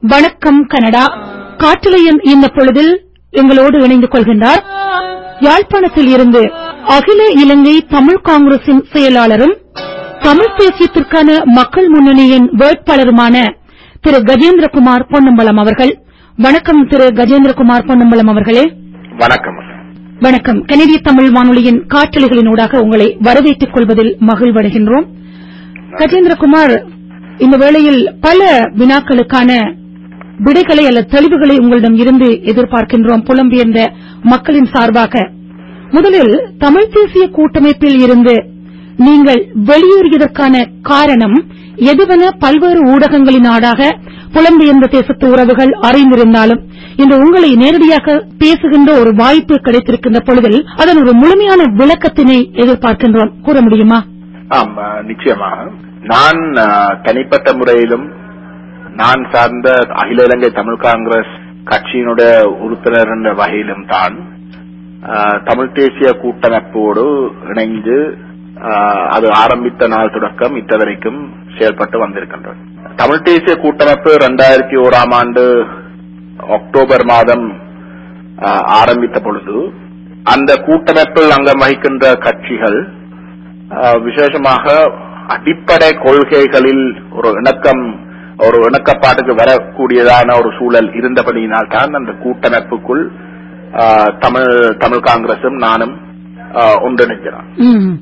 வணக்கம் கனடா காற்றலையின் இந்த பொழுதில் எங்களோடு இணைந்து கொள்கின்றார் யாழ்ப்பாணத்தில் இருந்து அகில இலங்கை தமிழ் காங்கிரசின் செயலாளரும் தமிழ் தேசியத்திற்கான மக்கள் முன்னணியின் வேட்பாளருமான திரு கஜேந்திரகுமார் பொன்னம்பலம் அவர்கள் வணக்கம் திரு கஜேந்திரகுமார் பொன்னம்பலம் அவர்களே வணக்கம் வணக்கம் கனடிய தமிழ் வானொலியின் காற்றலைகளினூடாக உங்களை வரவேற்றுக் கொள்வதில் மகிழ்வடைகின்றோம் கஜேந்திரகுமார் இந்த வேளையில் பல வினாக்களுக்கான விடைகளை அல்லது தெளிவுகளை உங்களிடம் இருந்து எதிர்பார்க்கின்றோம் புலம்பெயர்ந்த மக்களின் சார்பாக முதலில் தமிழ் தேசிய கூட்டமைப்பில் இருந்து நீங்கள் வெளியேறியதற்கான காரணம் எதுவென பல்வேறு ஊடகங்களினாடாக புலம்பெயர்ந்த தேசத்து உறவுகள் அறிந்திருந்தாலும் இன்று உங்களை நேரடியாக பேசுகின்ற ஒரு வாய்ப்பு கிடைத்திருக்கின்ற பொழுதில் அதன் ஒரு முழுமையான விளக்கத்தினை எதிர்பார்க்கின்றோம் கூற முடியுமா ஆம் அஹ், நிச்சயமாக நான் அஹ், தனிப்பட்ட முறையிலும் நான் சார்ந்த அகில இலங்கை தமிழ் காங்கிரஸ் கட்சியினுடைய உறுப்பினர் என்ற வகையிலும் தான் அஹ், தமிழ் தேசிய கூட்டமைப்போடு இணைந்து அஹ், அது ஆரம்பித்த நாள் தொடக்கம் இத்தவரைக்கும் செயல்பட்டு வந்திருக்கின்றது தமிழ் தேசிய கூட்டமைப்பு இரண்டாயிரத்தி ஓராம் ஆண்டு அக்டோபர் மாதம் அஹ், ஆரம்பித்த பொழுது அந்த கூட்டமைப்பில் அங்கம் வகிக்கின்ற கட்சிகள் அஹ், விசேஷமாக அடிப்படை கொள்கைகளில் ஒரு இணக்கம் ஒரு இணக்கப்பாட்டுக்கு வரக்கூடியதான ஒரு சூழல் இருந்தபடியினால் தான் அந்த கூட்டமைப்புக்குள் அஹ், தமிழ் தமிழ் காங்கிரசும் நானும் அஹ், ஒன்றிணைக்கிறோம் ம்.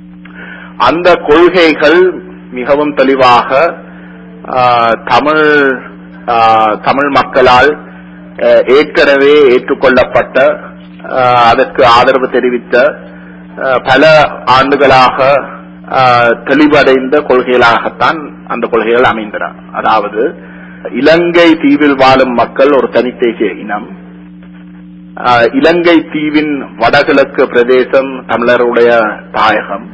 அந்த கொள்கைகள் மிகவும் தெளிவாக ஆஹ், தமிழ் ஆஹ், தமிழ் மக்களால் ஆஹ், ஏற்கனவே ஏற்றுக்கொள்ளப்பட்ட ஆஹ், அதற்கு ஆதரவு தெரிவித்த ஆஹ், பல ஆண்டுகளாக ஆஹ், தெளிவடைந்த கொள்கைகளாகத்தான் அந்த கொள்கைகள் அமைந்தன அதாவது இலங்கை தீவில் வாழும் மக்கள் ஒரு தனித்தேசிய இனம் ஆஹ், இலங்கை தீவின் வடகிழக்கு பிரதேசம் தமிழருடைய தாயகம்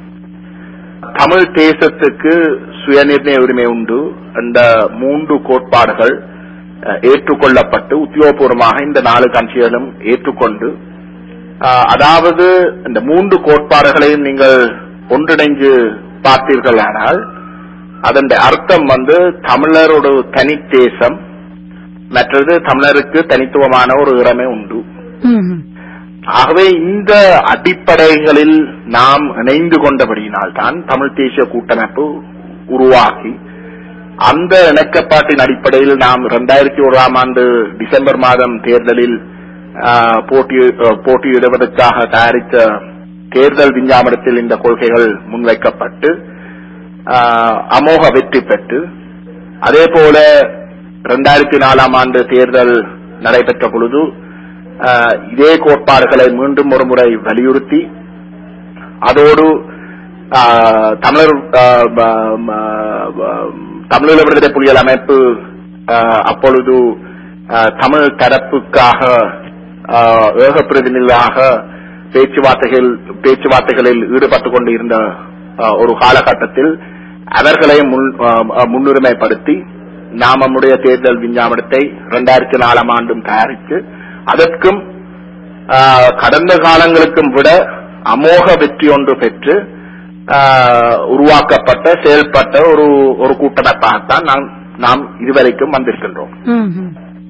தமிழ் தேசத்துக்கு சுயநிர்ணய உரிமை உண்டு என்ற மூன்று கோட்பாடுகள் அஹ், ஏற்றுக்கொள்ளப்பட்டு உத்தியோகபூர்வமாக இந்த நாலு கட்சிகளும் ஏற்றுக்கொண்டு அஹ், அதாவது இந்த மூன்று கோட்பாடுகளையும் நீங்கள் ஒன்றிணைந்து பார்த்தீர்களானால் அதன் அர்த்தம் வந்து தமிழரோட தனி தேசம் மற்றது தமிழருக்கு தனித்துவமான ஒரு இறமை உண்டு ம். ஆகவே இந்த அடிப்படைகளில் நாம் இணைந்து கொண்டபடியினால் தான் தமிழ் தேசிய கூட்டமைப்பு உருவாகி அந்த இணக்கப்பாட்டின் அடிப்படையில் நாம் இரண்டாயிரத்தி ஓராம் ஆண்டு டிசம்பர் மாதம் தேர்தலில் ஆஹ், போட்டி ஆஹ், போட்டியிடுவதற்காக தயாரித்த தேர்தல் விஞ்ஞாபனத்தில் இந்த கொள்கைகள் முன்வைக்கப்பட்டு ஆஹ், அமோக வெற்றி பெற்று அதே போல இரண்டாயிரத்தி நாலாம் ஆண்டு தேர்தல் நடைபெற்ற பொழுது ஆஹ், இதே கோட்பாடுகளை மீண்டும் ஒரு முறை வலியுறுத்தி அதோடு ஆஹ், தமிழர் ஆஹ், ப- ம- ப- தமிழீழ விடுதலை புலிகள் அமைப்பு ஆஹ், அப்பொழுது ஆஹ், தமிழ் தரப்புக்காக ஆஹ், ஏக பிரதிநிதியாக பேச்சுவார்த்தைகள் பேச்சுவார்த்தைகளில் ஈடுபட்டுக் கொண்டு இருந்த ஆஹ், ஒரு காலகட்டத்தில் அவர்களை முன்- ஆஹ், முன்னுரிமைப்படுத்தி நாம் நம்முடைய தேர்தல் விஞ்ஞாபனத்தை இரண்டாயிரத்தி நாலாம் ஆண்டும் தயாரித்து அதற்கும் ஆஹ், கடந்த காலங்களுக்கும் விட அமோக வெற்றி ஒன்று பெற்று ஆஹ், உருவாக்கப்பட்ட செயல்பட்ட ஒரு ஒரு கூட்டமைப்பாகத்தான் நாம் நாம் இதுவரைக்கும் வந்திருக்கின்றோம் ம். ம்.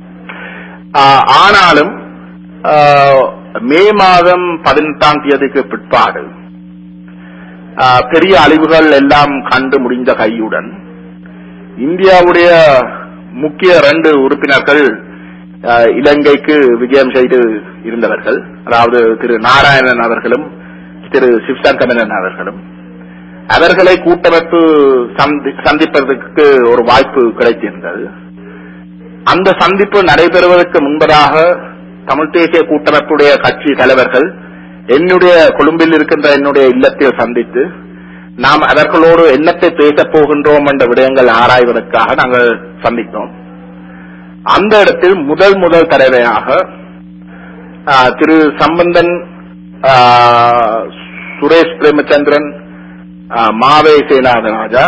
ஆஹ், ஆனாலும் ஆஹ், மே மாதம் பதினெட்டாம் தேதிக்கு பிற்பாடு ஆஹ், பெரிய அழிவுகள் எல்லாம் கண்டு முடிந்த கையுடன் இந்தியாவுடைய முக்கிய ரெண்டு உறுப்பினர்கள் ஆஹ், இலங்கைக்கு விஜயம் செய்து இருந்தவர்கள் அதாவது திரு நாராயணன் அவர்களும் திரு சிவசங்கமனன் அவர்களும் அவர்களை கூட்டமைப்பு சந்தி- சந்திப்பதற்கு ஒரு வாய்ப்பு கிடைத்திருந்தது அந்த சந்திப்பு நடைபெறுவதற்கு முன்பதாக தமிழ் தேசிய கூட்டமைப்புடைய கட்சி தலைவர்கள் என்னுடைய கொழும்பில் இருக்கின்ற என்னுடைய இல்லத்தில் சந்தித்து நாம் அவர்களோடு என்னத்தை பேசப் போகின்றோம் என்ற விடயங்கள் ஆராய்வதற்காக நாங்கள் சந்தித்தோம் அந்த இடத்தில் முதல் முதல் தடவையாக ஆ, திரு சம்பந்தன் ஆ, சுரேஷ் பிரேமச்சந்திரன் ஆ, மாவே சேனாதராஜா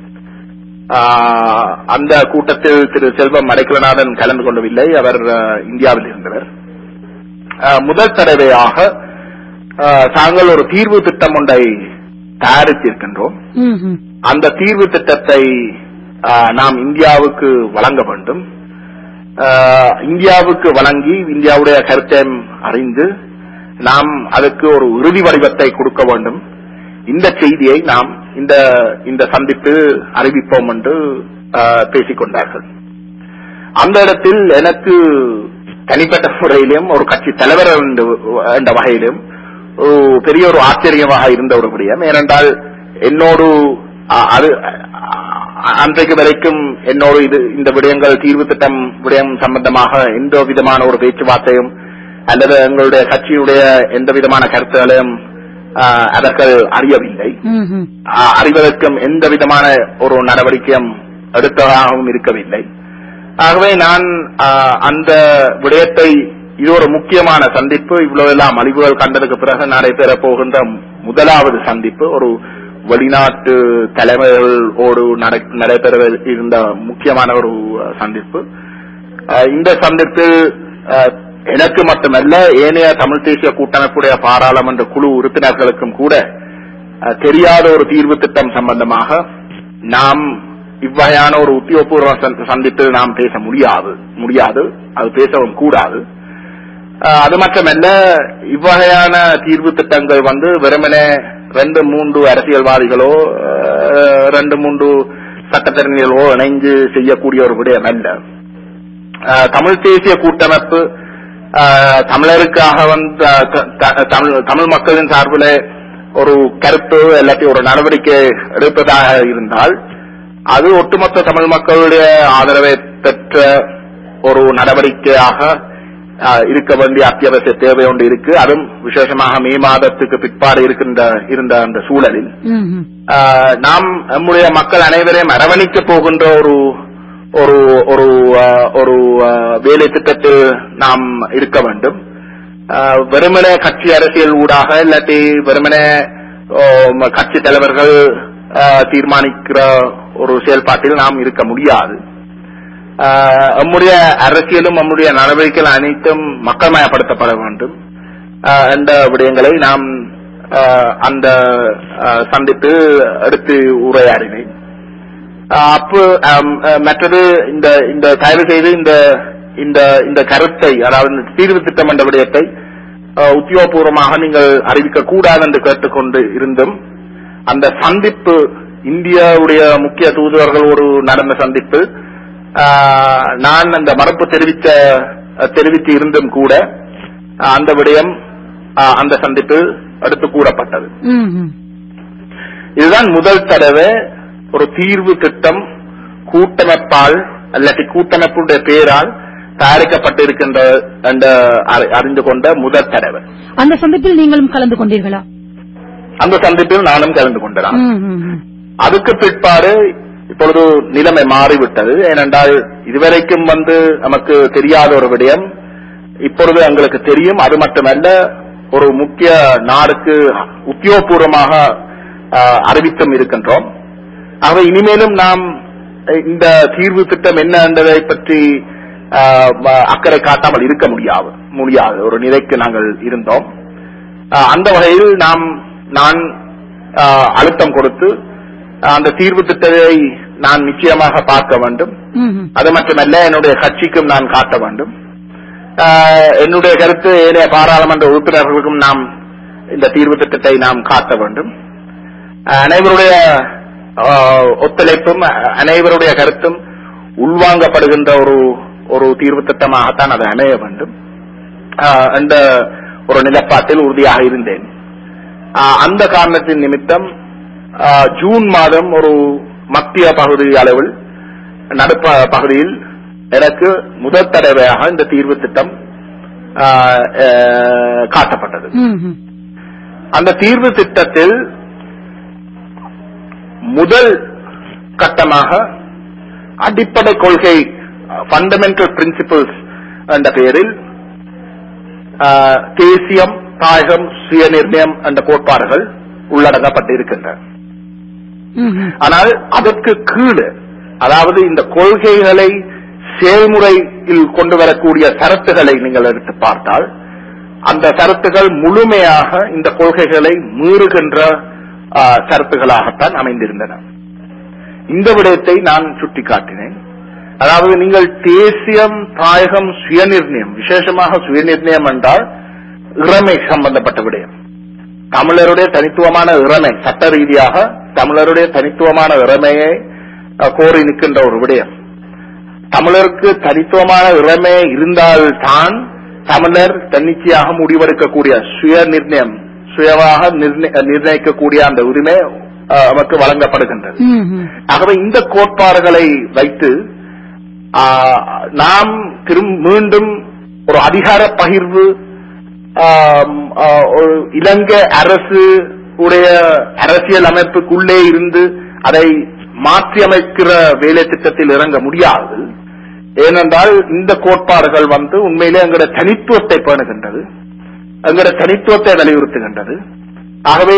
ஆஹ் அந்த கூட்டத்தில் திரு செல்வம் அடைக்கலநாதன் கலந்து கொள்ளவில்லை அவர் ஆஹ், இந்தியாவில் இருந்தவர் ஆஹ், முதல் தடவையாக ஆஹ், தாங்கள் ஒரு தீர்வு திட்டம் ஒன்றை தயாரித்திருக்கின்றோம் ம். ம். அந்த தீர்வு திட்டத்தை ஆஹ், நாம் இந்தியாவுக்கு வழங்க வேண்டும் ஆஹ், இந்தியாவுக்கு வழங்கி இந்தியாவுடைய கருத்தை அறிந்து நாம் அதுக்கு ஒரு இறுதி வடிவத்தை கொடுக்க வேண்டும் இந்த செய்தியை நாம் இந்த இந்த சந்திப்பில் அறிவிப்போம் என்று ஆஹ், பேசிக் கொண்டார்கள் அந்த இடத்தில் எனக்கு தனிப்பட்ட முறையிலும் ஒரு கட்சி தலைவர் என்ற- என்ற வகையிலும் ஒரு பெரிய ஒரு ஆச்சரியமாக இருந்த ஒரு விடயம் ஏனென்றால் என்னோடு அ- அது அ- அன்றைக்கு வரைக்கும் என்னோடு இது இந்த விடயங்கள் தீர்வு திட்டம் விடயம் சம்பந்தமாக எந்த விதமான ஒரு பேச்சுவார்த்தையும் அல்லது எங்களுடைய கட்சியுடைய எந்த விதமான கருத்துகளையும் ஆ, அவர்கள் அறியவில்லை ம்ஹும். ஆ, அறிவதற்கும் எந்த விதமான ஒரு நடவடிக்கையும் எடுத்ததாகவும் இருக்கவில்லை ஆகவே நான் ஆ, அந்த விடயத்தை இது ஒரு முக்கியமான சந்திப்பு இவ்வளவு எல்லாம் அழிவுகள் கண்டதுக்கு பிறகு நடைபெற போகின்ற முதலாவது சந்திப்பு ஒரு வெளிநாட்டு தலைவர்களோடு நடை- நடைபெற இருந்த முக்கியமான ஒரு சந்திப்பு ஆ, இந்த சந்திப்பில் ஆ, எனக்கு மட்டுமல்ல ஏனைய தமிழ் தேசிய கூட்டமைப்புடைய பாராளுமன்ற குழு உறுப்பினர்களுக்கும் கூட அஹ், தெரியாத ஒரு தீர்வு திட்டம் சம்பந்தமாக நாம் இவ்வகையான ஒரு உத்தியோகபூர்வ சந்தி- சந்திப்பில் நாம் பேச முடியாது முடியாது அது பேசவும் கூடாது அஹ், அது மட்டுமல்ல இவ்வகையான தீர்வு திட்டங்கள் வந்து வெறுமனே ரெண்டு மூன்று அரசியல்வாதிகளோ அஹ், ரெண்டு மூன்று சட்டத்தரணிகளோ இணைந்து செய்யக்கூடிய ஒரு விடயம் அல்ல அஹ், தமிழ் தேசிய கூட்டமைப்பு அஹ், தமிழருக்காக வந்து அஹ், த- த- தமிழ் தமிழ் மக்களின் சார்பில் ஒரு கருத்து இல்லாட்டி ஒரு நடவடிக்கை எடுப்பதாக இருந்தால் அது ஒட்டுமொத்த தமிழ் மக்களுடைய ஆதரவை பெற்ற ஒரு நடவடிக்கையாக அஹ், இருக்க வேண்டிய அத்தியாவசிய தேவை ஒன்று இருக்கு அதுவும் விசேஷமாக மே மாதத்துக்கு பிற்பாடு இருக்கின்ற இருந்த அந்த சூழலில் ம்ஹும். ஆஹ் நாம் நம்முடைய மக்கள் அனைவரையும் அரவணைக்க போகின்ற ஒரு ஒரு ஒரு ஆஹ், ஒரு ஆஹ், வேலை திட்டத்தில் நாம் இருக்க வேண்டும் ஆஹ், வெறுமனே கட்சி அரசியல் ஊடாக இல்லாட்டி வெறுமனே ஆஹ், கட்சி தலைவர்கள் ஆஹ், தீர்மானிக்கிற ஒரு செயல்பாட்டில் நாம் இருக்க முடியாது ஆஹ், நம்முடைய அரசியலும் நம்முடைய நடவடிக்கைகள் அனைத்தும் மக்கள்மயப்படுத்தப்பட வேண்டும் ஆஹ், என்ற விடயங்களை நாம் ஆஹ், அந்த ஆஹ், சந்திப்பில் எடுத்து உரையாடினேன் ஆஹ், அப்போ ஆம், ஆஹ், மற்றது இந்த இந்த தயவு செய்து இந்த இந்த இந்த கருத்தை அதாவது இந்த தீர்வு திட்டம் என்ற விடயத்தை ஆஹ், உத்தியோகபூர்வமாக நீங்கள் அறிவிக்க கூடாது என்று கேட்டுக்கொண்டு இருந்தும் அந்த சந்திப்பு இந்தியாவுடைய முக்கிய தூதுவர்களோடு நடந்த சந்திப்பு ஆஹ், நான் அந்த மறுப்பு தெரிவித்த தெரிவித்து இருந்தும் கூட ஆஹ், அந்த விடயம் ஆஹ், அந்த சந்திப்பில் எடுத்து கூறப்பட்டது ம்ஹும். இதுதான் முதல் தடவை ஒரு தீர்வு திட்டம் கூட்டமைப்பால் அல்லாட்டி கூட்டமைப்புடைய பேரால் தயாரிக்கப்பட்டிருக்கின்ற என்ற அறி- அறிந்து கொண்ட முதல் தடவை அந்த சந்திப்பில் நீங்களும் கலந்து கொண்டீர்களா அந்த சந்திப்பில் நானும் கலந்து கொண்டேன் ம்ஹும். அதுக்கு பிற்பாடு இப்பொழுது நிலைமை மாறிவிட்டது ஏனென்றால் இதுவரைக்கும் வந்து நமக்கு தெரியாத ஒரு விடயம் இப்பொழுது எங்களுக்கு தெரியும் அது மட்டுமல்ல ஒரு முக்கிய நாடுக்கு உத்தியோகபூர்வமாக ஆஹ், அறிவித்தும் இருக்கின்றோம் ஆகவே இனிமேலும் நாம் அஹ், இந்த தீர்வு திட்டம் என்ன என்பதை பற்றி ஆஹ், ம- அக்கறை காட்டாமல் இருக்க முடியாது முடியாது ஒரு நிலைக்கு நாங்கள் இருந்தோம் ஆஹ், அந்த வகையில் நாம் நான் ஆஹ், அழுத்தம் கொடுத்து ஆஹ், அந்த தீர்வு திட்டத்தை நான் நிச்சயமாக பார்க்க வேண்டும் ம்ஹும். அது மட்டுமல்ல என்னுடைய கட்சிக்கும் நான் காட்ட வேண்டும் ஆஹ், என்னுடைய கருத்து ஏனைய பாராளுமன்ற உறுப்பினர்களுக்கும் நாம் இந்த தீர்வு திட்டத்தை நாம் காட்ட வேண்டும் ஆஹ், அனைவருடைய ஆஹ், ஒத்துழைப்பும் அஹ், அனைவருடைய கருத்தும் உள்வாங்கப்படுகின்ற ஒரு ஒரு தீர்வு திட்டமாகத்தான் அது அமைய வேண்டும் ஆஹ், என்ற ஒரு நிலப்பாட்டில் உறுதியாக இருந்தேன் ஆஹ், அந்த காரணத்தின் நிமித்தம் ஆஹ், ஜூன் மாதம் ஒரு மத்திய பகுதி அளவில் நடுப்ப பகுதியில் எனக்கு முதல் தடவையாக இந்த தீர்வு திட்டம் ஆஹ், ஆஹ், காட்டப்பட்டது ம்ஹும். அந்த தீர்வு திட்டத்தில் முதல் கட்டமாக அடிப்படை கொள்கை ஃபண்டமெண்டல் பிரின்சிபிள்ஸ் என்ற பெயரில் ஆஹ், தேசியம் தாயகம் சுயநிர்ணயம் என்ற கோட்பாடுகள் உள்ளடங்கப்பட்டிருக்கின்றன ம்ஹும். ஆனால் அதற்கு கீழே அதாவது இந்த கொள்கைகளை செயல்முறையில் கொண்டு வரக்கூடிய சரத்துகளை நீங்கள் எடுத்து பார்த்தால் அந்த சரத்துகள் முழுமையாக இந்த கொள்கைகளை மீறுகின்ற ஆ, சரத்துகளாகத்தான் அமைந்திருந்தன இந்த விடயத்தை நான் சுட்டிக்காட்டினேன் அதாவது நீங்கள் தேசியம் தாயகம் சுயநிர்ணயம் விசேஷமாக சுயநிர்ணயம் என்றால் இறமை சம்பந்தப்பட்ட விடயம் தமிழருடைய தனித்துவமான இறமை சட்ட ரீதியாக தமிழருடைய தனித்துவமான இறமையை அஹ், கோரி நிற்கின்ற ஒரு விடயம் தமிழருக்கு தனித்துவமான இறமை இருந்தால்தான் தமிழர் தன்னிச்சையாக முடிவெடுக்கக்கூடிய சுய நிர்ணயம் சுயமாக நிர்ணய- நிர்ணயிக்கக்கூடிய அந்த உரிமை அஹ், நமக்கு வழங்கப்படுகின்றது ம், ம். ஆகவே இந்த கோட்பாடுகளை வைத்து ஆ, நாம் திரும் மீண்டும் ஒரு அதிகார பகிர்வு ஆம், ஆ, ஒரு இலங்கை அரசு உடைய அரசியல் அமைப்புக்குள்ளே இருந்து அதை மாற்றியமைக்கிற வேலை திட்டத்தில் இறங்க முடியாது ஏனென்றால் இந்த கோட்பாடுகள் வந்து உண்மையிலே எங்களோட தனித்துவத்தை பேணுகின்றது எங்களோட தனித்துவத்தை வலியுறுத்துகின்றது ஆகவே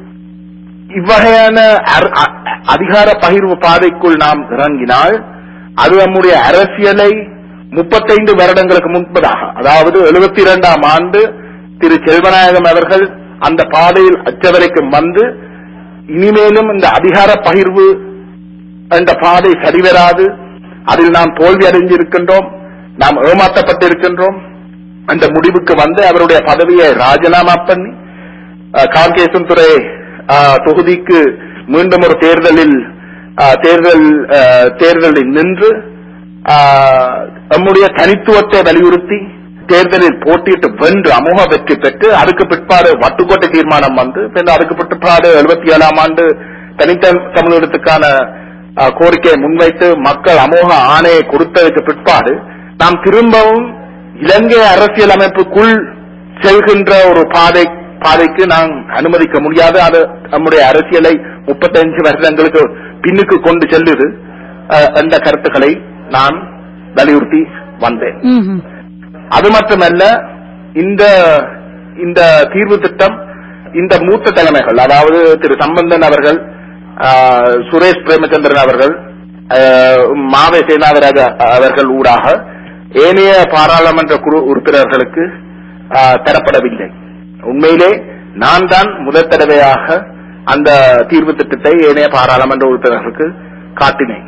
இவ்வகையான அர- அ- அதிகார பகிர்வு பாதைக்குள் நாம் இறங்கினால் அது நம்முடைய அரசியலை முப்பத்தைந்து வருடங்களுக்கு முன்பதாக அதாவது எழுபத்தி இரண்டாம் ஆண்டு திரு செல்வநாயகம் அவர்கள் அந்த பாதையில் அச்சவரைக்கும் வந்து இனிமேலும் இந்த அதிகார பகிர்வு என்ற பாதை சரிவராது அதில் நாம் தோல்வி அடைஞ்சிருக்கின்றோம் நாம் ஏமாற்றப்பட்டிருக்கின்றோம் அந்த முடிவுக்கு வந்து அவருடைய பதவியை ராஜினாமா பண்ணி அஹ், காங்கேசன் துறை அஹ், தொகுதிக்கு மீண்டும் ஒரு தேர்தலில் அஹ், தேர்தல் அஹ், தேர்தலில் நின்று அஹ், நம்முடைய தனித்துவத்தை வலியுறுத்தி தேர்தலில் போட்டியிட்டு வென்று அமோக வெற்றி பெற்று அதுக்கு பிற்பாடு வட்டுக்கோட்டை தீர்மானம் வந்து பின்னர் அதுக்கு பிற்பாடு எழுபத்தி ஏழாம் ஆண்டு தனித்த தமிழகத்துக்கான அஹ், கோரிக்கையை முன்வைத்து மக்கள் அமோக ஆணையை கொடுத்ததுக்கு பிற்பாடு நாம் திரும்பவும் இலங்கை அரசியல் அமைப்புக்குள் செல்கின்ற ஒரு பாதை பாதைக்கு நாம் அனுமதிக்க முடியாது அது நம்முடைய அரசியலை முப்பத்தஞ்சு வருடங்களுக்கு பின்னுக்கு கொண்டு செல்லுது அஹ், என்ற கருத்துக்களை நான் வலியுறுத்தி வந்தேன் ம், ம். அது மட்டுமல்ல இந்த இந்த தீர்வு திட்டம் இந்த மூத்த தலைமைகள் அதாவது திரு சம்பந்தன் அவர்கள் ஆஹ், சுரேஷ் பிரேமச்சந்திரன் அவர்கள் ஆஹ், மாவை சேனாதராஜ அவர்கள் ஊடாக ஏனைய பாராளுமன்ற குழு உறுப்பினர்களுக்கு ஆஹ், தரப்படவில்லை உண்மையிலே நான் தான் முதல் தடவையாக அந்த தீர்வு திட்டத்தை ஏனைய பாராளுமன்ற உறுப்பினர்களுக்கு காட்டினேன்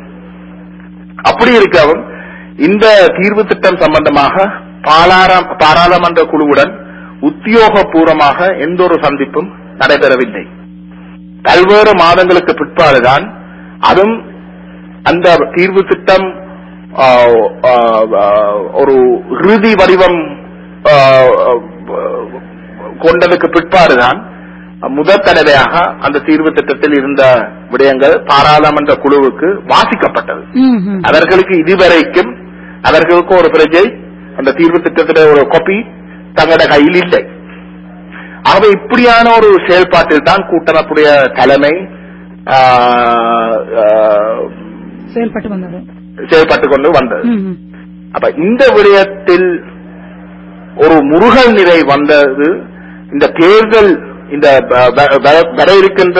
அப்படி இருக்கவும் இந்த தீர்வு திட்டம் சம்பந்தமாக பாலார- பாராளுமன்ற குழுவுடன் உத்தியோகபூர்வமாக எந்த ஒரு சந்திப்பும் நடைபெறவில்லை பல்வேறு மாதங்களுக்கு பிற்பாடுதான் அதுவும் அந்த தீர்வு திட்டம் ஆ, ஆ, ஆ, ஒரு இறுதி வடிவம் ஆ, ஆ, கொண்டதுக்கு பிற்பாடுதான் முதல் தடவையாக அந்த தீர்வு திட்டத்தில் இருந்த விடயங்கள் பாராளுமன்ற குழுவுக்கு வாசிக்கப்பட்டது ம், ம். அவர்களுக்கு இதுவரைக்கும் அவர்களுக்கு ஒரு பிரஜை அந்த தீர்வு திட்டத்தில ஒரு காப்பி தங்களோட கையில் இல்லை ஆகவே இப்படியான ஒரு செயல்பாட்டில் தான் கூட்டமைப்புடைய தலைமை ஆஹ், ஆஹ், செயல்பட்டு வந்தது செயல்பட்டுக் கொண்டு வந்தது ம், ம். அப்ப இந்த விடயத்தில் ஒரு முருகல் நிலை வந்தது இந்த தேர்தல் இந்த வ- வ- வ- வர இருக்கின்ற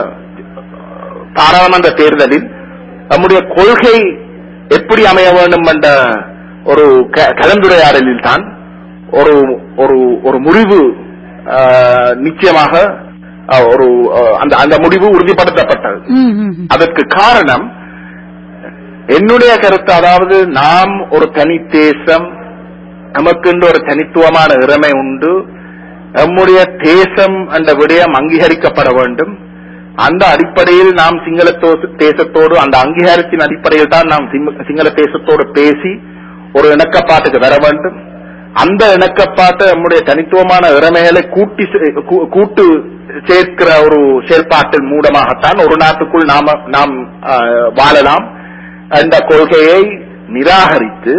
பாராளுமன்ற தேர்தலில் நம்முடைய கொள்கை எப்படி அமைய வேண்டும் என்ற ஒரு க- கலந்துரையாடலில் தான் ஒரு ஒரு ஒரு முடிவு ஆஹ், நிச்சயமாக ஆஹ், ஒரு ஆஹ், அந்த அந்த முடிவு உறுதிப்படுத்தப்பட்டது ம், ம், ம். அதற்கு காரணம் என்னுடைய கருத்து அதாவது நாம் ஒரு தனி தேசம் நமக்கென்று ஒரு தனித்துவமான இறமை உண்டு நம்முடைய தேசம் என்ற விடயம் அங்கீகரிக்கப்பட வேண்டும் அந்த அடிப்படையில் நாம் சிங்கள தோ- தேசத்தோடு அந்த அங்கீகாரத்தின் அடிப்படையில் தான் நாம் சிம்ம- சிங்கள தேசத்தோடு பேசி ஒரு இணக்கப்பாட்டுக்கு வர வேண்டும் அந்த இணக்கப்பாட்டை நம்முடைய தனித்துவமான இறமைகளை கூட்டி சே- கூ- கூட்டு சேர்க்கிற ஒரு செயல்பாட்டின் மூலமாகத்தான் ஒரு நாட்டுக்குள் நாம நாம் ஆஹ், வாழலாம் என்ற கொள்கையை நிராகரித்து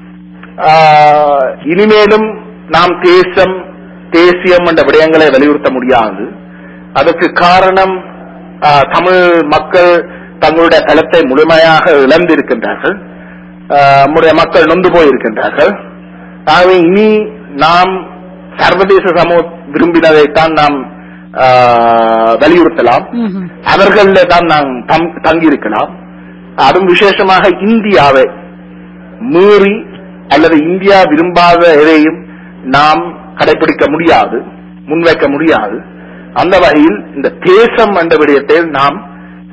ஆஹ், இனிமேலும் நாம் தேசம் தேசியம் என்ற விடயங்களை வலியுறுத்த முடியாது அதற்கு காரணம் ஆஹ், தமிழ் மக்கள் தங்களுடைய தளத்தை முழுமையாக இழந்திருக்கின்றார்கள் ஆஹ், நம்முடைய மக்கள் நொந்து போயிருக்கின்றார்கள் ஆகவே இனி நாம் சர்வதேச சமூக விரும்பினதைத்தான் நாம் ஆஹ், வலியுறுத்தலாம் ம், ம். அவர்கள தான் நாம் தங்- தங்கியிருக்கலாம் அதுவும் விசேஷமாக இந்தியாவை மீறி அல்லது இந்தியா விரும்பாத எதையும் நாம் கடைபிடிக்க முடியாது முன்வைக்க முடியாது அந்த வகையில் இந்த தேசம் என்ற விடயத்தை நாம்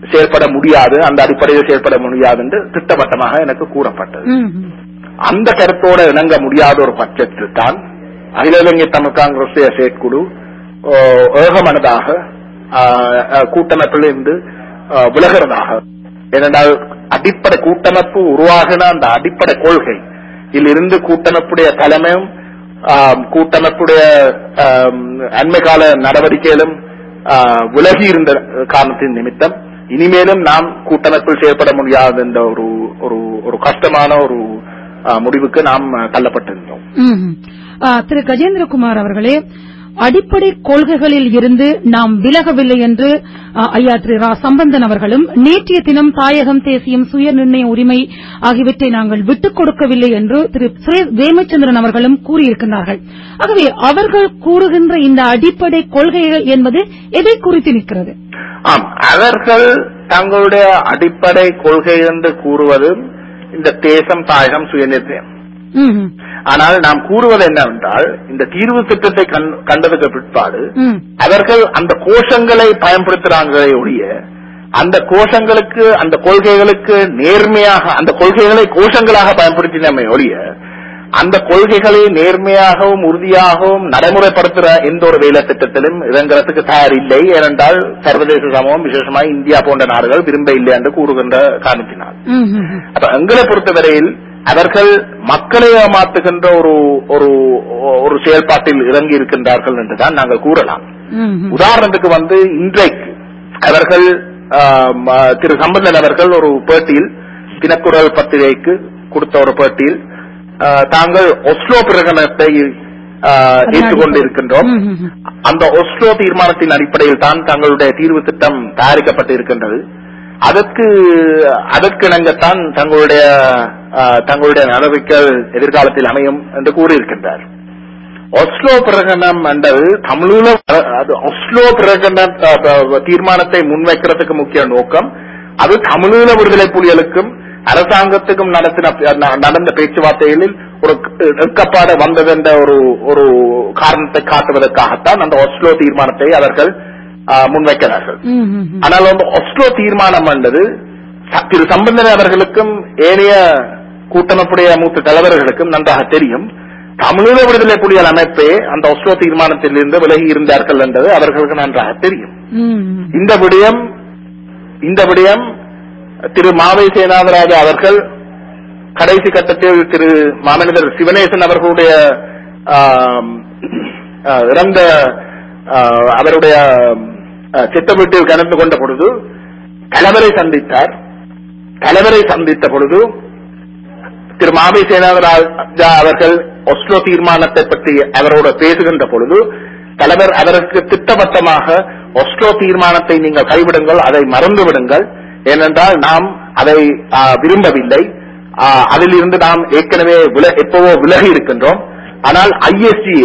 செயல்பட முடியாது அந்த அடிப்படையில் செயல்பட முடியாது என்று திட்டவட்டமாக எனக்கு கூறப்பட்டது ம்ஹும். அந்த கருத்தோட இணங்க முடியாத ஒரு பட்சத்தில் தான் அகில இலங்கை தமிழ் காங்கிரஸ் செயற்குழு ஓ, ஏகமனதாக ஆ, ஆ, கூட்டமைப்பிலிருந்து ஆ, விலகிறதாக ஏனென்றால் அடிப்படை கூட்டமைப்பு உருவாகின அந்த அடிப்படை கொள்கை இதிலிருந்து கூட்டமைப்புடைய தலைமையும் ஆ, கூட்டமைப்புடைய ஆம், அண்மை கால நடவடிக்கைகளும் ஆ, விலகி இருந்த காரணத்தின் நிமித்தம் இனிமேலும் நாம் கூட்டமைப்பில் செயல்பட முடியாது என்ற ஒரு ஒரு ஒரு கஷ்டமான ஒரு ஆ, முடிவுக்கு நாம் தள்ளப்பட்டிருந்தோம் ம்ஹும். ஆ, திரு கஜேந்திரகுமார் அவர்களே அடிப்படை கொள்கைகளில் இருந்து நாம் விலகவில்லை என்று ஆ, ஐயா திரு ரா சம்பந்தன் அவர்களும் நேற்றைய தினம் தாயகம் தேசியம் சுய நிர்ணய உரிமை ஆகியவற்றை நாங்கள் விட்டுக் கொடுக்கவில்லை என்று திரு சுரேஷ் வேமச்சந்திரன் அவர்களும் கூறியிருக்கிறார்கள் ஆகவே அவர்கள் கூறுகின்ற இந்த அடிப்படை கொள்கைகள் என்பது எதை குறித்து நிற்கிறது ஆம் அவர்கள் தங்களுடைய அடிப்படை கொள்கை என்று கூறுவது இந்த தேசம் தாயகம் சுயநிர்ணயம் ம்ஹும். ஆனால் நாம் கூறுவது என்னவென்றால் இந்த தீர்வு திட்டத்தை கண்- கண்டதுக்கு பிற்பாடு ம். அவர்கள் அந்த கோஷங்களை பயன்படுத்துறாங்களே ஒழிய அந்த கோஷங்களுக்கு அந்த கொள்கைகளுக்கு நேர்மையாக அந்த கொள்கைகளை கோஷங்களாக பயன்படுத்தினமே ஒழிய அந்த கொள்கைகளை நேர்மையாகவும் உறுதியாகவும் நடைமுறைப்படுத்துற எந்த ஒரு வேலை திட்டத்திலும் இறங்குறதுக்கு தயார் இல்லை ஏனென்றால் சர்வதேச சமூகம் விசேஷமாக இந்தியா போன்ற நாடுகள் விரும்ப இல்லை என்று கூறுகின்ற காரணத்தினால் ம்ஹும். அப்ப எங்களை பொறுத்தவரையில் அவர்கள் மக்களை ஏமாத்துகின்ற ஒரு ஒரு ஒரு செயல்பாட்டில் இறங்கி இருக்கின்றார்கள் என்றுதான் நாங்கள் கூறலாம் ம்ஹும். உதாரணத்துக்கு வந்து இன்றைக்கு அவர்கள் ஆம், ஆ, திரு சம்பந்தன் அவர்கள் ஒரு பேட்டியில் தினக்குரல் பத்திரிகைக்கு கொடுத்த ஒரு பேட்டியில் ஆ, தாங்கள் ஒஸ்லோ பிரகடனத்தை ஆ, ஏற்றுக்கொண்டிருக்கின்றோம் ம்ஹும். அந்த ஒஸ்லோ தீர்மானத்தின் அடிப்படையில் தான் தங்களுடைய தீர்வு திட்டம் தயாரிக்கப்பட்டு இருக்கின்றது அதற்கு அதற்கிணங்கத்தான் தங்களுடைய ஆ, தங்களுடைய நடவடிக்கைகள் எதிர்காலத்தில் அமையும் என்று கூறியிருக்கின்றார் ஒஸ்லோ பிரகடனம் என்றது தமிழீழ அது ஒஸ்லோ பிரகடன அ, அ, தீர்மானத்தை முன்வைக்கிறதுக்கு முக்கிய நோக்கம் அது தமிழீழ விடுதலை புலிகளுக்கும் அரசாங்கத்துக்கும் நடத்தின ந- நடந்த பேச்சுவார்த்தைகளில் ஒரு இறுக்கப்பாடு வந்தது என்ற ஒரு ஒரு காரணத்தை காட்டுவதற்காகத்தான் அந்த ஒஸ்லோ தீர்மானத்தை அவர்கள் ஆ, முன்வைக்கிறார்கள் ம்ஹும். ஆனால் வந்து ஒஸ்லோ தீர்மானம் என்பது ச- திரு சம்பந்தன் அவர்களுக்கும் ஏனைய கூட்டமைப்புடைய மூத்த தலைவர்களுக்கும் நன்றாக தெரியும் தமிழீழ விடுதலை புலிகள் அமைப்பே அந்த ஒஸ்லோ தீர்மானத்திலிருந்து விலகி இருந்தார்கள் என்பது அவர்களுக்கு நன்றாக தெரியும் ம்ஹும். இந்த விடயம் இந்த விடயம் திரு மாவை சேனாதராஜா அவர்கள் கடைசி கட்டத்தில் திரு மாமனிதர் சிவனேசன் அவர்களுடைய ஆம், ஆ, இறந்த ஆ, அவருடைய ஆ, சித்த வீட்டில் கலந்து கொண்ட பொழுது தலைவரை சந்தித்தார் தலைவரை சந்தித்த பொழுது திரு மாவை சேனாதராஜா அவர்கள் ஒஸ்லோ தீர்மானத்தை பற்றி அவரோட பேசுகின்ற பொழுது தலைவர் அவருக்கு திட்டவட்டமாக ஒஸ்லோ தீர்மானத்தை நீங்கள் கைவிடுங்கள் அதை மறந்து விடுங்கள் ஏனென்றால் நாம் அதை ஆ, விரும்பவில்லை ஆ, அதிலிருந்து நாம் ஏற்கனவே வில- எப்பவோ விலகி இருக்கின்றோம் ஆனால் ஐஎஸ்டிஏ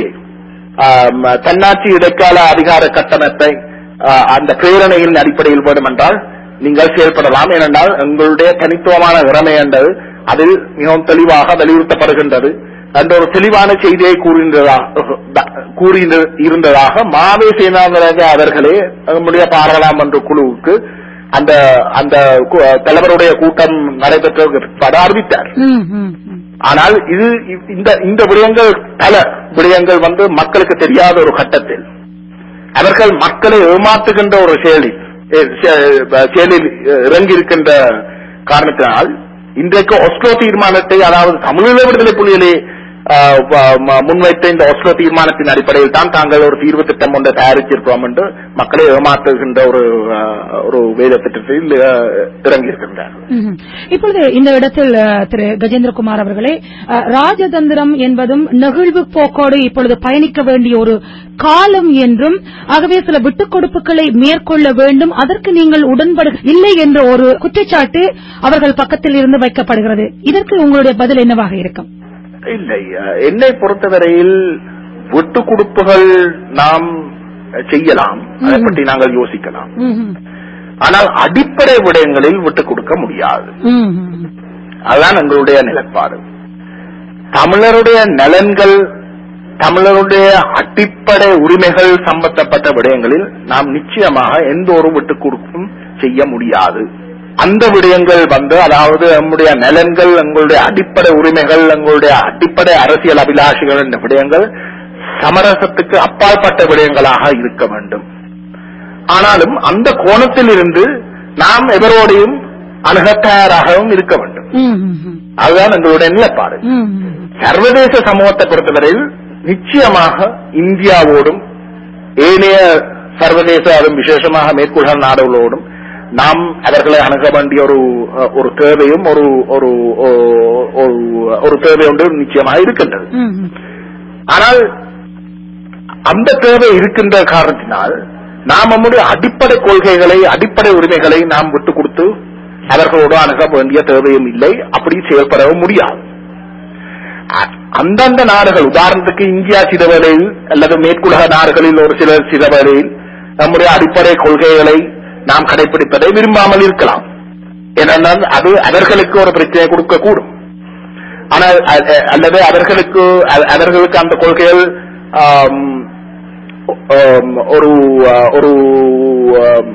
தன்னாட்சி இடைக்கால அதிகார கட்டமைப்பை ஆ, அந்த பிரேரணையின் அடிப்படையில் வேண்டுமென்றால் நீங்கள் செயல்படலாம் ஏனென்றால் எங்களுடைய தனித்துவமான திறமை என்பது அதில் மிகவும் தெளிவாக வலியுறுத்தப்படுகின்றது என்ற ஒரு தெளிவான செய்தியை கூறுகின்றதாக கூறியிருந்த- இருந்ததாக மாவே சேனாதராஜா அவர்களே நம்முடைய பாராளுமன்ற குழுவுக்கு அந்த அந்த கு- தலைவருடைய கூட்டம் நடைபெற்ற பிற்பாடு அறிவித்தார் ம்ஹும். ஆனால் இது இ- இந்த இந்த விடயங்கள் பல விடயங்கள் வந்து மக்களுக்கு தெரியாத ஒரு கட்டத்தில் அவர்கள் மக்களை ஏமாற்றுகின்ற ஒரு செயலில் எ- செ- செயலில் இறங்கி இருக்கின்ற காரணத்தினால் இன்றைக்கு ஒஸ்லோ தீர்மானத்தை அதாவது தமிழீழ விடுதலை புலிகளே ஆ, வ- ம- முன்வைத்த இந்த ஒஸ்லோ தீர்மானத்தின் அடிப்படையில் தான் தாங்கள் ஒரு தீர்வு திட்டம் ஒன்றை தயாரிச்சிருக்கிறோம் என்று மக்களை ஏமாற்றுகின்ற ஒரு ஆ, ஒரு வேத திட்டத்தில் ஆ, இறங்கியிருக்கின்றார்கள் ம்ஹும். இப்பொழுது இந்த இடத்தில் அஹ், திரு கஜேந்திரகுமார் அவர்களே அஹ், ராஜதந்திரம் என்பதும் நெகிழ்வு போக்கோடு இப்பொழுது பயணிக்க வேண்டிய ஒரு காலம் என்றும் ஆகவே சில விட்டுக் கொடுப்புகளை மேற்கொள்ள வேண்டும் அதற்கு நீங்கள் உடன்படு இல்லை என்ற ஒரு குற்றச்சாட்டு அவர்கள் பக்கத்தில் இருந்து வைக்கப்படுகிறது இதற்கு உங்களுடைய பதில் என்னவாக இருக்கும் இல்லை அஹ், என்னை பொறுத்தவரையில் விட்டு கொடுப்புகள் நாம் செய்யலாம் அதை பற்றி நாங்கள் யோசிக்கலாம் ம்ஹும். ஆனால் அடிப்படை விடயங்களில் விட்டு கொடுக்க முடியாது ம்ஹும். அதுதான் எங்களுடைய நிலைப்பாடு தமிழருடைய நலன்கள் தமிழருடைய அடிப்படை உரிமைகள் சம்பந்தப்பட்ட விடயங்களில் நாம் நிச்சயமாக எந்த ஒரு விட்டுக் கொடுப்பும் செய்ய முடியாது அந்த விடயங்கள் வந்து அதாவது நம்முடைய நலன்கள் எங்களுடைய அடிப்படை உரிமைகள் எங்களுடைய அடிப்படை அரசியல் அபிலாஷைகள் என்ற விடயங்கள் சமரசத்துக்கு அப்பாற்பட்ட விடயங்களாக இருக்க வேண்டும் ஆனாலும் அந்த கோணத்தில் இருந்து நாம் எவரோடையும் அணுக தயாராகவும் இருக்க வேண்டும் ம், ம், ம். அதுதான் எங்களுடைய நிலப்பாடு ம், ம். சர்வதேச சமூகத்தை பொறுத்தவரையில் நிச்சயமாக இந்தியாவோடும் ஏனைய சர்வதேச அதுவும் விசேஷமாக மேற்குலக நாடுகளோடும் நாம் அவர்களை அணுக வேண்டிய ஒரு அஹ், ஒரு தேவையும் ஒரு ஒரு ஒரு- ஒரு- ஒரு தேவை ஒன்று நிச்சயமாக இருக்கின்றது ம், ம். ஆனால் அந்த தேவை இருக்கின்ற காரணத்தினால் நாம் நம்முடைய அடிப்படை கொள்கைகளை அடிப்படை உரிமைகளை நாம் விட்டுக் கொடுத்து அவர்களோடு அணுக வேண்டிய தேவையும் இல்லை அப்படி செயல்படவும் முடியாது அ- அந்தந்த நாடுகள் உதாரணத்துக்கு இந்தியா சில வேளையில் அல்லது மேற்குலக நாடுகளில் ஒரு சில சில வேளையில் நம்முடைய அடிப்படை கொள்கைகளை நாம் கடைபிடிப்பதை விரும்பாமல் இருக்கலாம் ஏனென்றால் அது அவர்களுக்கு ஒரு பிரச்சனை கொடுக்கக்கூடும் ஆனால் அ- அ- அல்லது அவர்களுக்கு அ- அவர்களுக்கு அந்த கொள்கைகள் ஆம், ஆம், ஒரு அ, ஒரு ஆம்,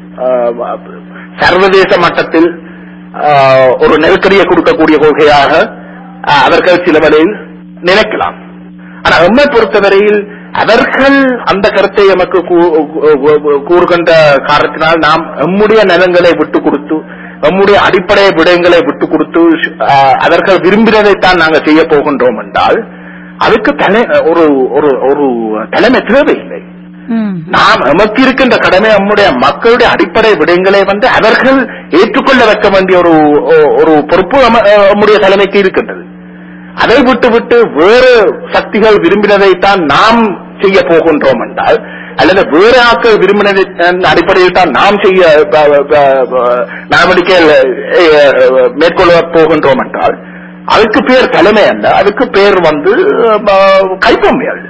ஆ, சர்வதேச மட்டத்தில் ஆ, ஒரு நெருக்கடியை கொடுக்கக்கூடிய கொள்கையாக ஆ, அவர்கள் சில வழியில் நினைக்கலாம் ஆனா எம்மை பொறுத்தவரையில் அவர்கள் அந்த கருத்தை எமக்கு கூ- கூ- கூறுகின்ற காரணத்தினால் நாம் எம்முடைய நலன்களை விட்டு கொடுத்து நம்முடைய அடிப்படை விடயங்களை விட்டு கொடுத்து ஆஹ், அவர்கள் விரும்பினதைத்தான் நாங்கள் செய்ய போகின்றோம் என்றால் அதுக்கு தலை ஒரு ஒரு ஒரு தலைமை தேவையில்லை ம். நாம் எமக்கு இருக்கின்ற கடமை நம்முடைய மக்களுடைய அடிப்படை விடயங்களை வந்து அவர்கள் ஏற்றுக்கொள்ள வைக்க வேண்டிய ஒரு ஒரு பொறுப்பு நம்ம- நம்முடைய தலைமைக்கு இருக்கின்றது அதை விட்டு விட்டு வேறு சக்திகள் விரும்பினதைத்தான் நாம் செய்ய போகின்றோம் என்றால் அல்லது வேறு ஆட்கள் விரும்பினதை அடிப்படையில் தான் நாம் செய்ய ப- ப- ப- நடவடிக்கைகள் அஹ், மேற்கொள்ள போகின்றோம் என்றால் அதுக்கு பேர் தலைமை அல்ல அதுக்கு பேர் வந்து அஹ், கைப்பொம்மையல்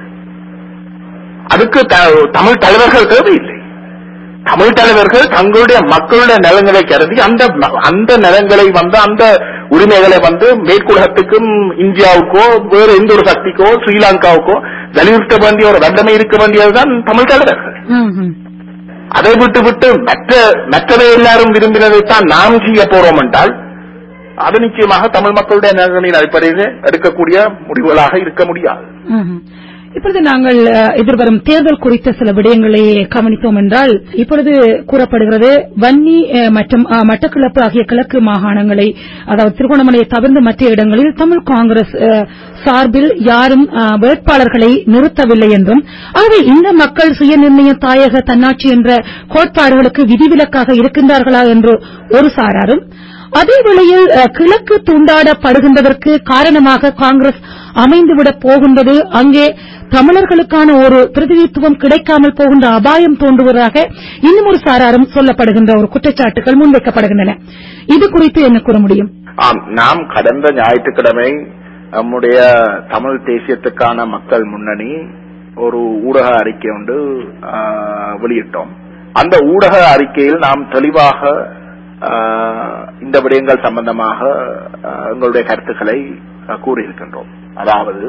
அதுக்கு த- தமிழ் தலைவர்கள் தேவையில்லை தமிழ் தலைவர்கள் தங்களுடைய மக்களுடைய நலன்களை கருதி அந்த அந்த நலன்களை வந்து அந்த உரிமைகளை வந்து மேற்குலகத்துக்கும் இந்தியாவுக்கோ வேறு எந்த ஒரு சக்திக்கோ ஸ்ரீலங்காவுக்கோ வலியுறுத்த வேண்டிய ஒரு வல்லமை இருக்க வேண்டியதுதான் தமிழ் தலைவர்கள் ம், ம். அதை விட்டு விட்டு மற்ற மற்றவை எல்லாரும் விரும்பினதைத்தான் நாம் செய்ய போறோம் என்றால் அது நிச்சயமாக தமிழ் மக்களுடைய நலன்களின் அடிப்படையில் எடுக்கக்கூடிய முடிவுகளாக இருக்க முடியாது ம்ஹும். இப்பொழுது நாங்கள் அஹ், எதிர்வரும் தேர்தல் குறித்த சில விடயங்களை கவனித்தோம் என்றால் இப்பொழுது கூறப்படுகிறது வன்னி அஹ், மற்றும் அஹ், மட்டக்களப்பு ஆகிய கிழக்கு மாகாணங்களை அதாவது திருகோணமலையை தவிர்த்து மற்ற இடங்களில் தமிழ் காங்கிரஸ் அஹ், சார்பில் யாரும் அஹ், வேட்பாளர்களை நிறுத்தவில்லை என்றும் ஆகவே இந்த மக்கள் சுயநிர்ணய தாயக தன்னாட்சி என்ற கோட்பாடுகளுக்கு விதிவிலக்காக இருக்கின்றார்களா என்று ஒரு சாராரும் அதே வேளையில் அஹ், கிழக்கு துண்டாடப்படுகின்றதற்கு காரணமாக காங்கிரஸ் அமைந்துவிடப் போகின்றது அங்கே தமிழர்களுக்கான ஒரு பிரதிநிதித்துவம் கிடைக்காமல் போகின்ற அபாயம் தோன்றுவதாக இன்னும் ஒரு சாராரும் சொல்லப்படுகின்ற ஒரு குற்றச்சாட்டுகள் முன்வைக்கப்படுகின்றன இது குறித்து என்ன கூற முடியும் ஆம் நாம் கடந்த ஞாயிற்றுக்கிழமை நம்முடைய தமிழ் தேசியத்துக்கான மக்கள் முன்னணி ஒரு ஊடக அறிக்கை ஒன்று ஆ, வெளியிட்டோம் அந்த ஊடக அறிக்கையில் நாம் தெளிவாக ஆ, இந்த விடயங்கள் சம்பந்தமாக ஆ, எங்களுடைய கருத்துக்களை ஆ, கூறியிருக்கின்றோம் அதாவது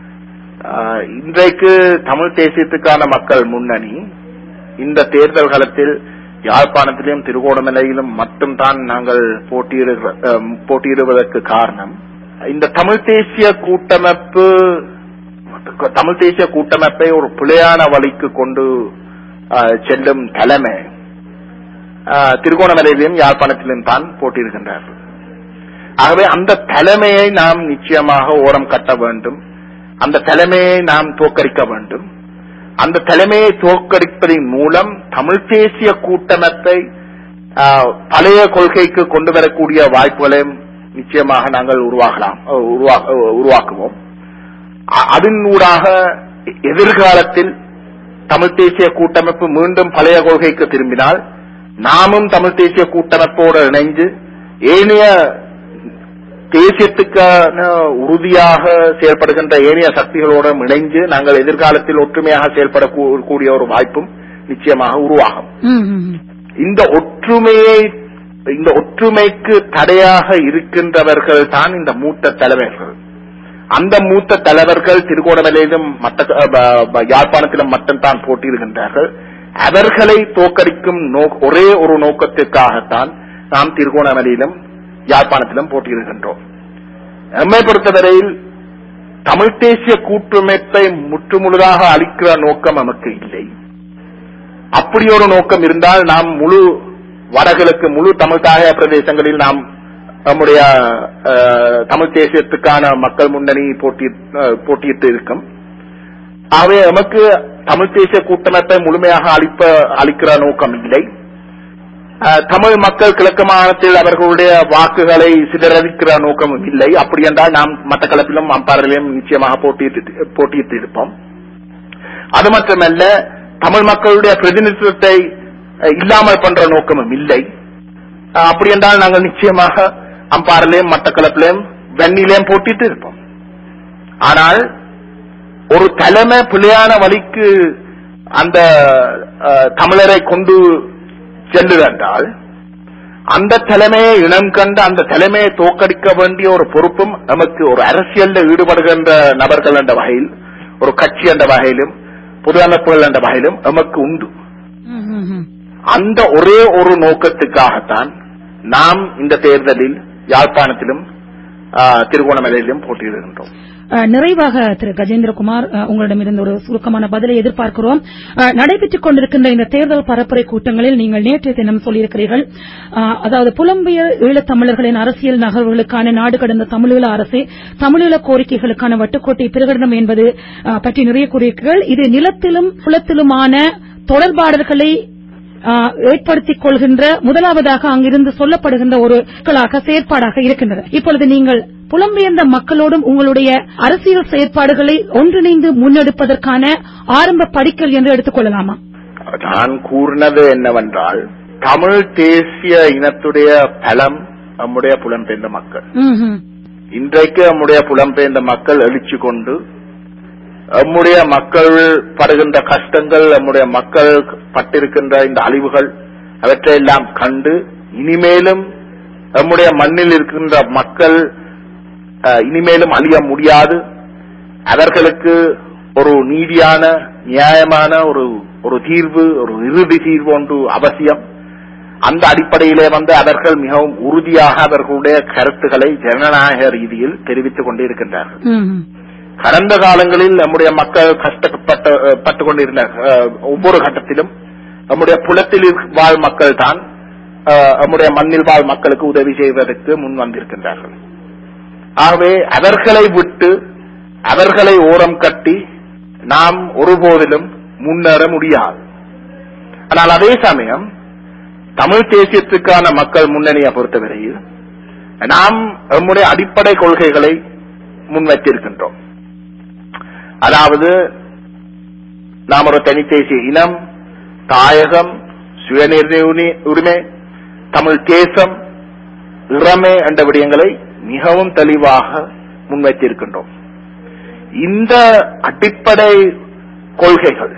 ஆ, இன்றைக்கு தமிழ் தேசியத்துக்கான மக்கள் முன்னணி இந்த தேர்தல் காலத்தில் யாழ்ப்பாணத்திலும் திருகோணமலையிலும் மட்டும்தான் நாங்கள் போட்டியிடுகிற அஹ், போட்டியிடுவதற்கு காரணம் இந்த தமிழ் தேசிய கூட்டமைப்பு தமிழ் தேசிய கூட்டமைப்பை ஒரு பிழையான வழிக்கு கொண்டு அஹ், செல்லும் தலைமை அஹ், திருகோணமலையிலும் யாழ்ப்பாணத்திலும் தான் போட்டியிடுகின்றார்கள் ஆகவே அந்த தலைமையை நாம் நிச்சயமாக ஓரம் கட்ட வேண்டும் அந்த தலைமையை நாம் தோற்கடிக்க வேண்டும் அந்த தலைமையை தோற்கடிப்பதன் மூலம் தமிழ் தேசிய கூட்டமைப்பை ஆஹ், பழைய கொள்கைக்கு கொண்டு வரக்கூடிய வாய்ப்புகளையும் நிச்சயமாக நாங்கள் உருவாகலாம் அஹ், உருவா- அஹ், உருவாக்குவோம் அ- அதன் ஊடாக எதிர்காலத்தில் தமிழ் தேசிய கூட்டமைப்பு மீண்டும் பழைய கொள்கைக்கு திரும்பினால் நாமும் தமிழ் தேசிய கூட்டமைப்போடு இணைந்து ஏனைய தேசியத்துக்கான உறுதியாக செயல்படுகின்ற ஏனைய சக்திகளோடு இணைந்து நாங்கள் எதிர்காலத்தில் ஒற்றுமையாக செயல்படக்கூடிய ஒரு வாய்ப்பும் நிச்சயமாக உருவாகும் ம், ம், ம். இந்த ஒற்றுமையை இந்த ஒற்றுமைக்கு தடையாக இருக்கின்றவர்கள் தான் இந்த மூத்த தலைவர்கள் அந்த மூத்த தலைவர்கள் திருகோணமலையிலும் மற்ற அஹ், ப- ப- யாழ்ப்பாணத்திலும் மட்டும்தான் போட்டியிடுகின்றார்கள் அவர்களை தோற்கடிக்கும் நோ- ஒரே ஒரு நோக்கத்திற்காகத்தான் நாம் திருகோணமலையிலும் யாழ்ப்பாணத்திலும் போட்டியிடுகின்றோம் நம்மை பொறுத்தவரையில் தமிழ் தேசிய கூட்டமைப்பை முற்றுமுழுதாக அளிக்கிற நோக்கம் நமக்கு இல்லை அப்படி ஒரு நோக்கம் இருந்தால் நாம் முழு வடகிழக்கு முழு தமிழ் தாய பிரதேசங்களில் நாம் நம்முடைய அஹ், தமிழ் தேசியத்துக்கான மக்கள் முன்னணி போட்டி அஹ், போட்டியிட்டு இருக்கும் ஆகவே நமக்கு தமிழ் தேசிய கூட்டமைப்பை முழுமையாக அளிப்ப அளிக்கிற நோக்கம் இல்லை அஹ், தமிழ் மக்கள் கிழக்கு மாகாணத்தில் அவர்களுடைய வாக்குகளை சிதறடிக்கிற நோக்கமும் இல்லை அப்படி என்றால் நாம் மட்டக்களப்பிலும் அம்பாறையிலும் நிச்சயமாக போட்டியிட்டு போட்டியிட்டு இருப்போம் அது மட்டுமல்ல தமிழ் மக்களுடைய பிரதிநிதித்துவத்தை அஹ், இல்லாமல் பண்ற நோக்கமும் இல்லை அஹ், அப்படி என்றால் நாங்கள் நிச்சயமாக அம்பாரிலையும் மட்டக்களப்பிலையும் வெண்ணிலையும் போட்டிட்டு இருப்போம் ஆனால் ஒரு தலைமை பிழையான வழிக்கு அந்த அஹ், தமிழரை கொண்டு செல்லுதென்றால் அந்த தலைமையை இனம் கண்டு அந்த தலைமையை தோற்கடிக்க வேண்டிய ஒரு பொறுப்பும் நமக்கு ஒரு அரசியல்ல ஈடுபடுகின்ற நபர்கள் என்ற வகையில் ஒரு கட்சி என்ற வகையிலும் பொது அமைப்புகள் என்ற வகையிலும் நமக்கு உண்டு அந்த ஒரே ஒரு நோக்கத்துக்காகத்தான் நாம் இந்த தேர்தலில் யாழ்ப்பாணத்திலும் ஆ, திருகோணமலையிலும் போட்டியிடுகின்றோம் அஹ், நிறைவாக திரு கஜேந்திரகுமார் அஹ், உங்களிடமிருந்து ஒரு சுருக்கமான பதிலை எதிர்பார்க்கிறோம் அஹ், நடைபெற்றுக் கொண்டிருக்கின்ற இந்த தேர்தல் பரப்புரை கூட்டங்களில் நீங்கள் நேற்றைய தினம் சொல்லியிருக்கிறீர்கள் அஹ், அதாவது புலம்பெயர் ஈழத்தமிழர்களின் அரசியல் நகர்வுகளுக்கான நாடு கடந்த தமிழீழ அரசு தமிழீழ கோரிக்கைகளுக்கான வட்டுக்கோட்டை பிரகடனம் என்பது அஹ், பற்றி நிறைய கூறியிருக்கிறீர்கள் இது நிலத்திலும் புலத்திலுமான தொடர்பாடல்களை ஆஹ், ஏற்படுத்திக் கொள்கின்ற முதலாவதாக அங்கிருந்து சொல்லப்படுகின்ற ஒரு மக்களாக செயற்பாடாக இருக்கின்றது இப்பொழுது நீங்கள் புலம்பெயர்ந்த மக்களோடும் உங்களுடைய அரசியல் செயற்பாடுகளை ஒன்றிணைந்து முன்னெடுப்பதற்கான ஆரம்ப படிக்கல் என்று எடுத்துக் கொள்ளலாமா நான் கூறினது என்னவென்றால் தமிழ் தேசிய இனத்துடைய பலம் நம்முடைய புலம்பெயர்ந்த மக்கள் ம்ஹும். இன்றைக்கு நம்முடைய புலம்பெயர்ந்த மக்கள் எழுச்சி கொண்டு நம்முடைய மக்கள் படுகின்ற கஷ்டங்கள் நம்முடைய மக்கள் பட்டிருக்கின்ற இந்த அழிவுகள் அவற்றையெல்லாம் கண்டு இனிமேலும் நம்முடைய மண்ணில் இருக்கின்ற மக்கள் அஹ், இனிமேலும் அழிய முடியாது அவர்களுக்கு ஒரு நீதியான நியாயமான ஒரு ஒரு தீர்வு ஒரு இறுதி தீர்வு ஒன்று அவசியம் அந்த அடிப்படையிலே வந்து அவர்கள் மிகவும் உறுதியாக அவர்களுடைய கருத்துக்களை ஜனநாயக ரீதியில் தெரிவித்துக் கொண்டிருக்கின்றார்கள் ம்ஹும். கடந்த காலங்களில் நம்முடைய மக்கள் கஷ்டப்பட்டு பட்டு கொண்டிருந்த அஹ், ஒவ்வொரு கட்டத்திலும் நம்முடைய புலத்தில் இருக்- வாழ் மக்கள் தான் அஹ், நம்முடைய மண்ணில் வாழ் மக்களுக்கு உதவி செய்வதற்கு முன் வந்திருக்கின்றார்கள் ஆகவே அவர்களை விட்டு அவர்களை ஓரம் கட்டி நாம் ஒருபோதிலும் முன்னேற முடியாது ஆனால் அதே சமயம் தமிழ் தேசியத்துக்கான மக்கள் முன்னணியை பொறுத்தவரையில் நாம் நம்முடைய அடிப்படை கொள்கைகளை முன்வைத்திருக்கின்றோம் அதாவது நாம் ஒரு தனித்தேசிய இனம் தாயகம் சுயநிர்ணய உரி- உரிமை தமிழ் தேசம் இறமை என்ற விடயங்களை மிகவும் தெளிவாக முன்வைத்திருக்கின்றோம் இந்த அடிப்படை கொள்கைகள்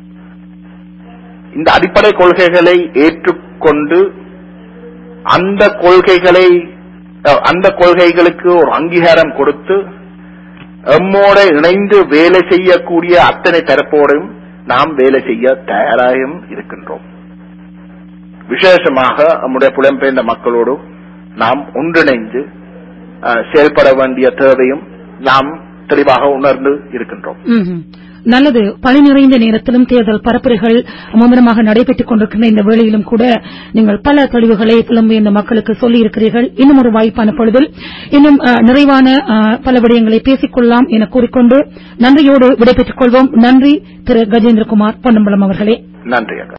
இந்த அடிப்படை கொள்கைகளை ஏற்றுக்கொண்டு அந்த கொள்கைகளை அஹ், அந்த கொள்கைகளுக்கு ஒரு அங்கீகாரம் கொடுத்து எம்மோட இணைந்து வேலை செய்யக்கூடிய அத்தனை தரப்போடும் நாம் வேலை செய்ய தயாராகவும் இருக்கின்றோம் விசேஷமாக நம்முடைய புலம்பெயர்ந்த மக்களோடு நாம் ஒன்றிணைந்து அஹ், செயல்பட வேண்டிய தேவையும் நாம் தெளிவாக உணர்ந்து இருக்கின்றோம் ம்ஹும். நல்லது பணி நிறைந்த நேரத்திலும் தேர்தல் பரப்புரைகள் மும்முரமாக நடைபெற்றுக் கொண்டிருக்கின்ற இந்த வேளையிலும் கூட நீங்கள் பல தெளிவுகளை புலம்பெயர்ந்த மக்களுக்கு சொல்லியிருக்கிறீர்கள் இன்னும் ஒரு வாய்ப்பான பொழுதில் இன்னும் அஹ், நிறைவான அஹ், பல விடயங்களை பேசிக்கொள்ளலாம் என கூறிக்கொண்டு நன்றியோடு விடைபெற்றுக் கொள்வோம் நன்றி திரு கஜேந்திரகுமார் பொன்னம்பலம் அவர்களே நன்றி அக்கா